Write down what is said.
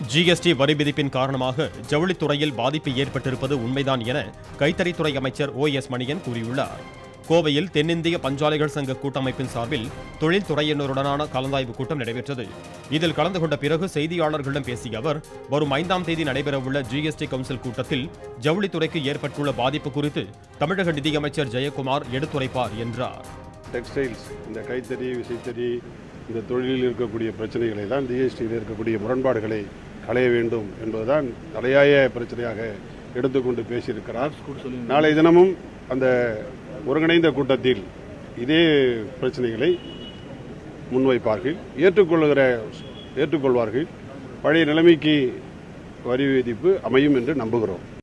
GST வரி விதிப்பின் காரணமாக ஜவுளித்துறையில் பாதிப்பு ஏற்பட்டிருப்பது உண்மைதான் என கைத்தறித்துறை அமைச்சர் ஓ எஸ் மணியன் கூறியுள்ளார் கோவையில் தென்னிந்திய பஞ்சாலைகள் சங்க கூட்டமைப்பின் சார்பில் தொழில்துறையினருடனான கலந்தாய்வு கூட்டம் நடைபெற்றது இதில் கலந்து கொண்ட பிறகு செய்தியாளர்களிடம் பேசிய அவர் வரும் ஐந்தாம் தேதி நடைபெறவுள்ள ஜிஎஸ்டி கவுன்சில் கூட்டத்தில் ஜவுளித்துறைக்கு ஏற்பட்டுள்ள பாதிப்பு குறித்து தமிழக நிதியமைச்சர் ஜெயக்குமார் எடுத்துரைப்பார் என்றார் டெக்ஸ்டைல்ஸ் இந்த கைத்தறி விசைத்தறி இந்த தொழிலில் இருக்கக்கூடிய பிரச்சனைகளை தான் ஜிஎஸ்டியில் இருக்கக்கூடிய முரண்பாடுகளை களைய வேண்டும் என்பதுதான் தலையாய பிரச்சனையாக எடுத்துக்கொண்டு பேசியிருக்கிறார் நாளை தினமும் அந்த ஒருங்கிணைந்த கூட்டத்தில் இதே பிரச்சனைகளை முன்வைப்பார்கள் ஏற்றுக்கொள்கிற ஏற்றுக்கொள்வார்கள் பழைய நிலைமைக்கு வரி விதிப்பு அமையும் என்று நம்புகிறோம்